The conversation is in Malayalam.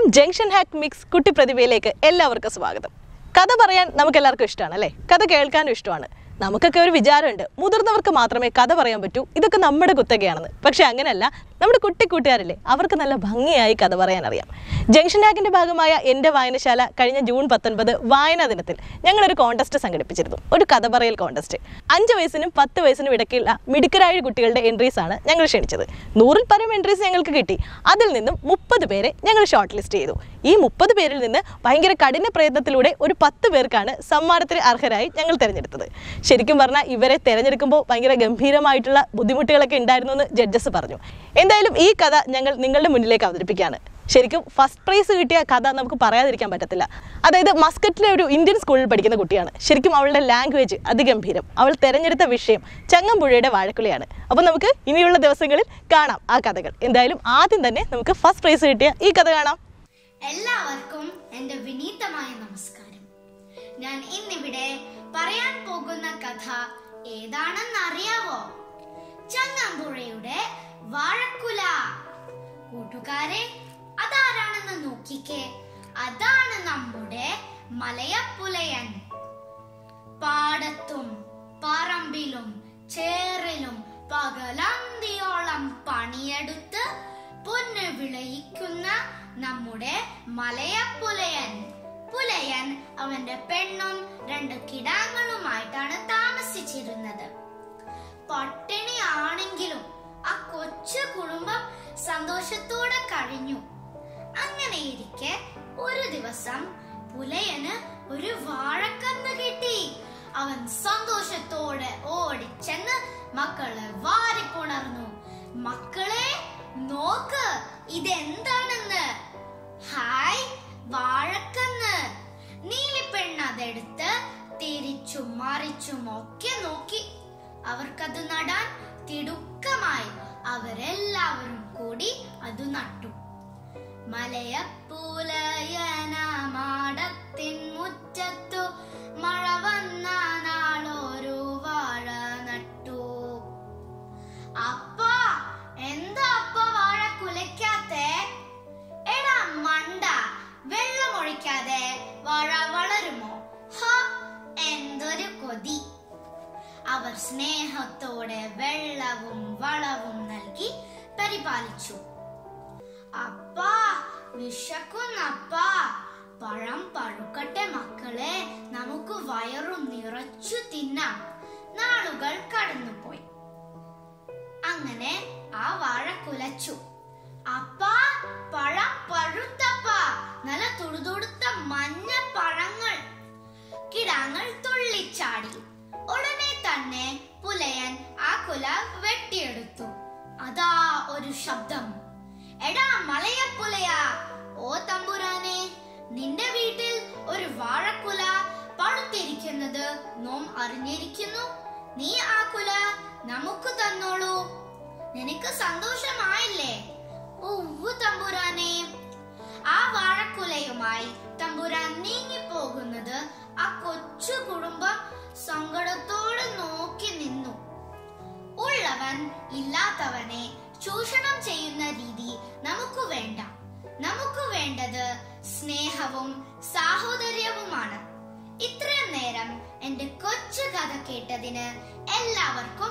ജംഗ്ഷൻ ഹാക്ക് മിക്സ് കുട്ടി പ്രതിഭയിലേക്ക് എല്ലാവർക്കും സ്വാഗതം കഥ പറയാൻ നമുക്ക് എല്ലാവർക്കും ഇഷ്ടമാണ് അല്ലേ കഥ കേൾക്കാനും ഇഷ്ടമാണ് നമുക്കൊക്കെ ഒരു വിചാരമുണ്ട് മുതിർന്നവർക്ക് മാത്രമേ കഥ പറയാൻ പറ്റൂ ഇതൊക്കെ നമ്മുടെ കുത്തകയാണെന്ന് പക്ഷെ അങ്ങനെയല്ല നമ്മുടെ കുട്ടി കൂട്ടുകാരില്ലേ അവർക്ക് നല്ല ഭംഗിയായി കഥ പറയാൻ അറിയാം ജംഗ്ഷൻ ഹാക്കിന്റെ ഭാഗമായ എൻ്റെ വായനശാല കഴിഞ്ഞ ജൂൺ പത്തൊൻപത് വായനാ ദിനത്തിൽ ഞങ്ങളൊരു കോൺടെസ്റ്റ് സംഘടിപ്പിച്ചിരുന്നു ഒരു കഥ പറയൽ കോൺടെസ്റ്റ് അഞ്ച് വയസ്സിനും പത്ത് വയസ്സിനും ഇടയ്ക്കുള്ള മിടുക്കരായ കുട്ടികളുടെ എൻട്രീസ് ആണ് ഞങ്ങൾ ക്ഷണിച്ചത് നൂറിൽ പരം എൻട്രീസ് ഞങ്ങൾക്ക് കിട്ടി അതിൽ നിന്നും മുപ്പത് പേരെ ഞങ്ങൾ ഷോർട്ട് ലിസ്റ്റ് ചെയ്തു ഈ മുപ്പത് പേരിൽ നിന്ന് ഭയങ്കര കഠിന പ്രയത്നത്തിലൂടെ ഒരു പത്ത് പേർക്കാണ് സമ്മാനത്തിന് അർഹരായി ഞങ്ങൾ തിരഞ്ഞെടുത്തത് ശരിക്കും പറഞ്ഞാൽ ഇവരെ തിരഞ്ഞെടുക്കുമ്പോൾ ഭയങ്കര ഗംഭീരമായിട്ടുള്ള ബുദ്ധിമുട്ടുകളൊക്കെ ഉണ്ടായിരുന്നു എന്ന് ജഡ്ജസ് പറഞ്ഞു എന്തായാലും ഈ കഥ ഞങ്ങൾ നിങ്ങളുടെ മുന്നിലേക്ക് അവതരിപ്പിക്കുകയാണ് ശരിക്കും ഫസ്റ്റ് പ്രൈസ് കിട്ടിയ കഥ നമുക്ക് പറയാതിരിക്കാൻ പറ്റത്തില്ല അതായത് മസ്കറ്റിലെ ഒരു ഇന്ത്യൻ സ്കൂളിൽ പഠിക്കുന്ന കുട്ടിയാണ് ശരിക്കും അവളുടെ ലാംഗ്വേജ് അതിഗംഭീരം അവൾ തിരഞ്ഞെടുത്ത വിഷയം ചങ്ങമ്പുഴയുടെ വാഴക്കുലയാണ് അപ്പോൾ നമുക്ക് ഇനിയുള്ള ദിവസങ്ങളിൽ കാണാം ആ കഥകൾ എന്തായാലും ആദ്യം തന്നെ നമുക്ക് ഫസ്റ്റ് പ്രൈസ് കിട്ടിയ ഈ കഥ കാണാം എല്ലാവർക്കും എന്റെ വിനീതമായ നമസ്കാരം ഞാൻ ഇന്നിവിടെ പറയാൻ പോകുന്ന കഥ ഏതാണെന്ന് അറിയാവോ ചങ്ങമ്പുഴയുടെ വാഴക്കുല കൂട്ടുകാരെ അതാരാണെന്ന് നോക്കിക്കേ അതാണ് നമ്മുടെ മലയപ്പുലയൻ പാടത്തും പറമ്പിലും ചേറിലും പകലന്തിയോളം പണിയെടുത്ത് പൊന്ന് വിളയിക്കുന്ന നമ്മുടെ മലയപ്പുലയൻ പുലയൻ അവന്റെ പെണ്ണും രണ്ട് കിടാങ്ങളുമായിട്ടാണ് താമസിച്ചിരുന്നത് പട്ടിണി ആണെങ്കിലും ആ കൊച്ചു കുടുംബം സന്തോഷത്തോടെ കഴിഞ്ഞു അങ്ങനെ ഇരിക്കെ ഒരു ദിവസം പുലയന് ഒരു വാഴക്കന്ന് കിട്ടി അവൻ സന്തോഷത്തോടെ ഓടിച്ചെന്ന് മക്കളെ വാരിപ്പുണർന്നു മക്കളെ നോക്ക് ഇതെന്താണെന്ന് ഹായ് വാഴക്കന്ന് നീലിപ്പെണ്ണ് അതെടുത്ത് തിരിച്ചും മറിച്ചും ഒക്കെ നോക്കി അവർക്കത് നടാൻ തിടുക്കമായി അവരെല്ലാവരും കൂടി അത് നട്ടു മലയപ്പൂലയനമാടത്തിൻ മുറ്റത്തു മഴ വന്ന നാളൊരു വാഴ നട്ടു അപ്പാ എന്താ അപ്പ വാഴ കുലയ്ക്കാത്തെ എടാ മണ്ട വെള്ളമൊഴിക്കാതെ വാഴ വളരുമോ ഹ എന്തൊരു കൊതി അവർ സ്നേഹത്തോടെ വെള്ളവും വളവും നൽകി പരിപാലിച്ചു അപ്പാ വിശക്കുന്നപ്പാ പഴം പഴുക്കട്ടെ മക്കളെ നമുക്ക് വയറും നിറച്ചു തിന്നാം നാളുകൾ കടന്നുപോയി അങ്ങനെ ആ വാഴ കുലച്ചു അപ്പാ പഴം പഴുത്തപ്പാ നല്ല തുടുതുടുത്ത മഞ്ഞ പഴങ്ങൾ കിടാങ്ങൾ തുള്ളിച്ചാടി ഉടനെ തന്നെ പുലയൻ ആ കുല വെട്ടിയെടുത്തു അതാ ഒരു ശബ്ദം എടാ മലയപ്പുലയ ഓ തമ്പുരാനെ നിന്റെ വീട്ടിൽ ഒരു വാഴക്കുല പഴുത്തിരിക്കുന്നത് നോം അറിഞ്ഞിരിക്കുന്നു നീ ആ കുല നമുക്ക് തന്നോളൂ നിനക്ക് സന്തോഷമായില്ലേ ഉവ്വു തമ്പുരാനെ ആ വാഴക്കുലയുമായി തമ്പുരാൻ നീങ്ങിപ്പോകുന്നത് ആ കൊച്ചു കുടുംബം സങ്കടത്തോടെ നോക്കി നിന്നു ഉള്ളവൻ ഇല്ലാത്തവനെ ചൂഷണം ചെയ്യുന്ന രീതി നമുക്ക് വേണ്ട നമുക്ക് വേണ്ടത് സ്നേഹവും സാഹോദര്യവുമാണ് ഇത്രയും നേരം എന്റെ കൊച്ചു കഥ കേട്ടതിന് എല്ലാവർക്കും